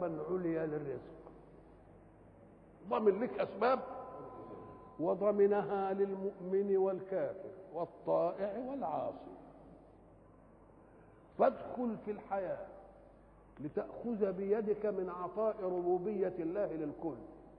اسبابا عليا للرزق ضمن لك اسباب وضمنها للمؤمن والكافر والطائع والعاصي فادخل في الحياه لتاخذ بيدك من عطاء ربوبيه الله للكل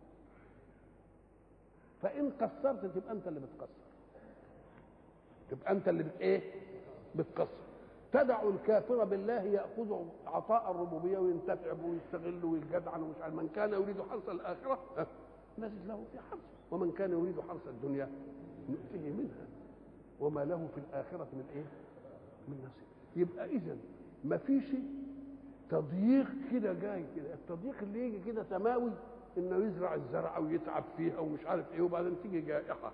فان قصرت تبقى انت اللي بتقصر تبقى انت اللي بت ايه بتقصر تدع الكافر بالله ياخذ عطاء الربوبيه وينتفع به ويستغل ويجدعن ومش عارف من كان يريد حرث الاخره نزد له في حرثه ومن كان يريد حرث الدنيا نؤتيه منها وما له في الاخره من ايه من نصيب يبقى اذا ما فيش تضييق كده جاي كده التضييق اللي يجي كده سماوي انه يزرع الزرع ويتعب فيها ومش عارف ايه وبعدين تيجي جائحه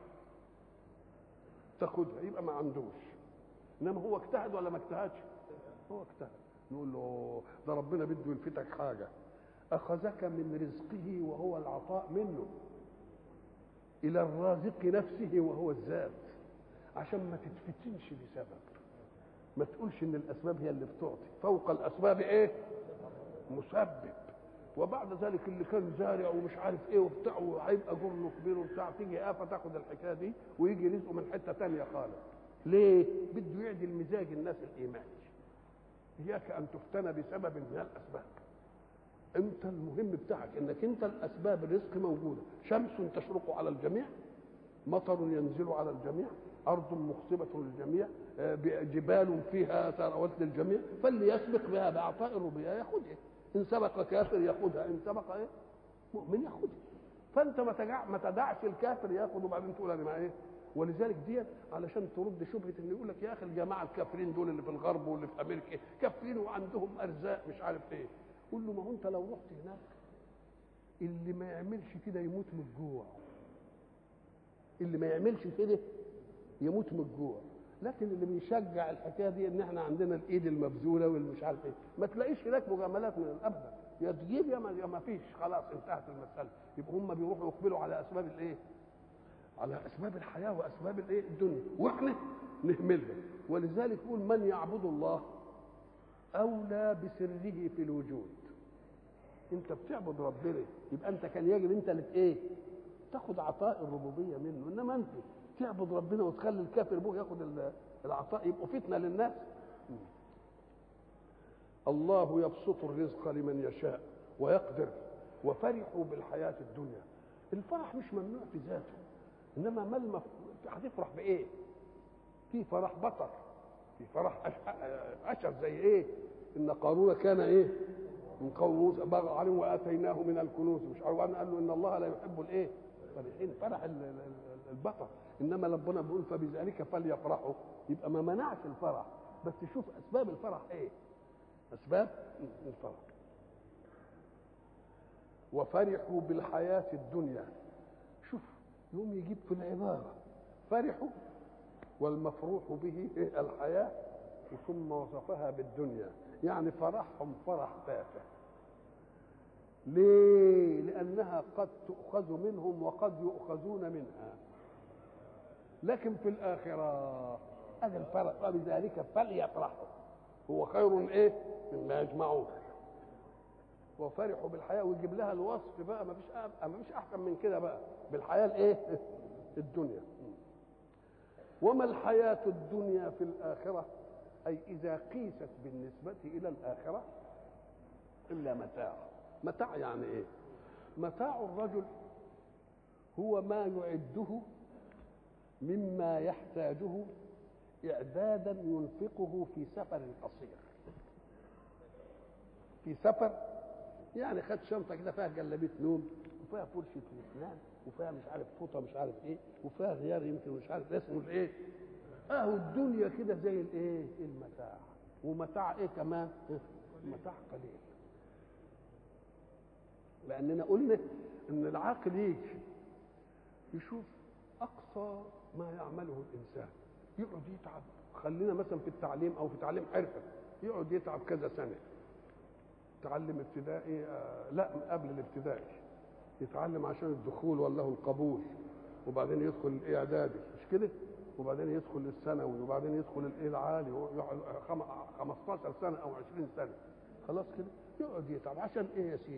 تاخدها يبقى ما عندوش انما هو اجتهد ولا ما اجتهدش هو اجتهد نقول له ده ربنا بده يلفتك حاجه اخذك من رزقه وهو العطاء منه الى الرازق نفسه وهو الذات عشان ما تتفتنش بسبب ما تقولش ان الاسباب هي اللي بتعطي فوق الاسباب ايه مسبب وبعد ذلك اللي كان زارع ومش عارف ايه وبتاع وهيبقى جرنه كبير وبتاع تيجي آفة تاخد الحكايه دي ويجي رزقه من حته تانية خالص ليه؟ بده يعدل مزاج الناس الايماني اياك ان تفتن بسبب من الاسباب انت المهم بتاعك انك انت الاسباب الرزق موجوده شمس تشرق على الجميع مطر ينزل على الجميع ارض مخصبه للجميع جبال فيها ثروات للجميع فاللي يسبق بها باعطاء الربوبيه ياخذها ان سبق كافر ياخذها ان سبق ايه مؤمن ياخذها فانت ما تجع ما تدعش الكافر ياخذ وبعدين تقول انا ما ايه ولذلك ديت علشان ترد شبهه ان يقول لك يا اخي الجماعه الكافرين دول اللي في الغرب واللي في امريكا كافرين وعندهم ارزاق مش عارف ايه قول له ما هو انت لو رحت هناك اللي ما يعملش كده يموت من الجوع اللي ما يعملش كده يموت من الجوع لكن اللي بيشجع الحكايه دي ان احنا عندنا الايد المبذوله والمش عارف ايه ما تلاقيش هناك مجاملات من الابدا يا تجيب يا ما, يا ما فيش خلاص انتهت المساله يبقى هم بيروحوا يقبلوا على اسباب الايه على اسباب الحياه واسباب الايه الدنيا واحنا نهملها ولذلك يقول من يعبد الله اولى بسره في الوجود انت بتعبد ربنا يبقى انت كان يجب انت اللي ايه تاخد عطاء الربوبيه منه انما انت تعبد ربنا وتخلي الكافر ابوه ياخد العطاء يبقوا فتنه للناس الله يبسط الرزق لمن يشاء ويقدر وفرحوا بالحياه الدنيا الفرح مش ممنوع في ذاته انما ما المف... هتفرح بايه في فرح بطر في فرح أش... اشر زي ايه ان قارون كان ايه من قوم موسى بغى عليهم واتيناه من الكنوز مش عارف قال له ان الله لا يحب الايه فرحين فرح البطر انما ربنا بيقول فبذلك فليفرحوا يبقى ما منعش الفرح بس شوف اسباب الفرح ايه اسباب الفرح وفرحوا بالحياه الدنيا شوف يوم يجيب في العباره فرحوا والمفروح به الحياه ثم وصفها بالدنيا يعني فرحهم فرح تافه ليه لانها قد تؤخذ منهم وقد يؤخذون منها لكن في الاخره هذا الفرق وبذلك فليفرحوا هو خير ايه مما يجمعون وفرحوا بالحياه ويجيب لها الوصف بقى ما فيش ما فيش احسن من كده بقى بالحياه الايه الدنيا وما الحياه الدنيا في الاخره اي اذا قيست بالنسبه الى الاخره الا متاع متاع يعني ايه متاع الرجل هو ما يعده مما يحتاجه اعدادا ينفقه في سفر قصير في سفر يعني خد شنطه كده فيها جلابيه نوم وفيها فرشه اسنان وفيها مش عارف فوطه مش عارف ايه وفيها غيار يمكن مش عارف اسمه الايه اهو الدنيا كده زي الايه المتاع ومتاع ايه كمان متاع قليل لاننا قلنا ان العاقل يجي يشوف اقصى ما يعمله الانسان يقعد يتعب خلينا مثلا في التعليم او في تعليم حرفه يقعد يتعب كذا سنه تعلم ابتدائي آه لا قبل الابتدائي يتعلم عشان الدخول ولا القبول وبعدين يدخل الاعدادي مش كده وبعدين يدخل الثانوي وبعدين يدخل الايه العالي ويقعد 15 سنه او 20 سنه خلاص كده يقعد يتعب عشان ايه يا سيدي